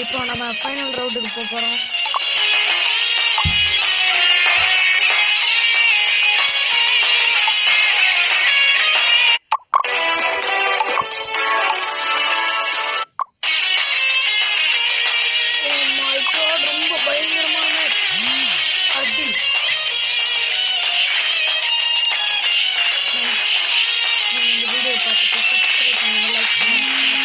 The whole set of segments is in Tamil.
இப்போ நம்ம ஃபைனல் ரவுண்டுக்கு போக போறோம் Oh my God, ரொம்ப பயங்கரமான அடி Friends, நீங்க இந்த வீடியோ பார்த்துட்டு சப்ஸ்கிரைப் பண்ணுங்க லைக் பண்ணுங்க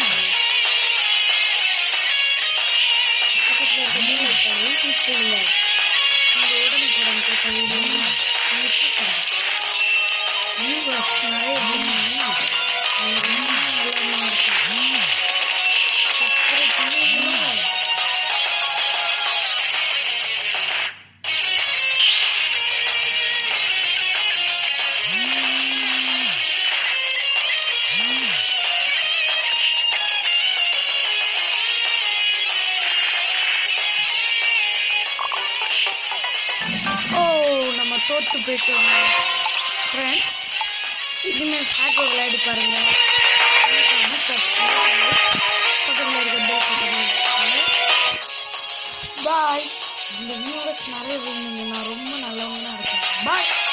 பக்கத்துல இருக்க பெல் ஐக்கானையும் கிளிக் பண்ணுங்க உங்க உடனுக்குடன் கேட்ட வீடியோ உங்களுக்கு தரேன் வியூவர்ஸ் நிறைய இருந்தாங்கன்னா அது ரொம்ப நல்லமா இருக்கும் சப்ஸ்கிரைப் பண்ணுங்க ஓ நம்ம தோத்து போயிட்டோம் ஃப்ரெண்ட்ஸ் இனிமேல் ஹேக்கர் விளையாடி பாருங்க மறக்காம subscribe பண்ணி பக்கத்துல இருக்க bell button பாய் இந்த வியூவர்ஸ் நிறைய இருந்தீங்கன்னா ரொம்ப நல்லவங்களா இருக்கேன் பாய்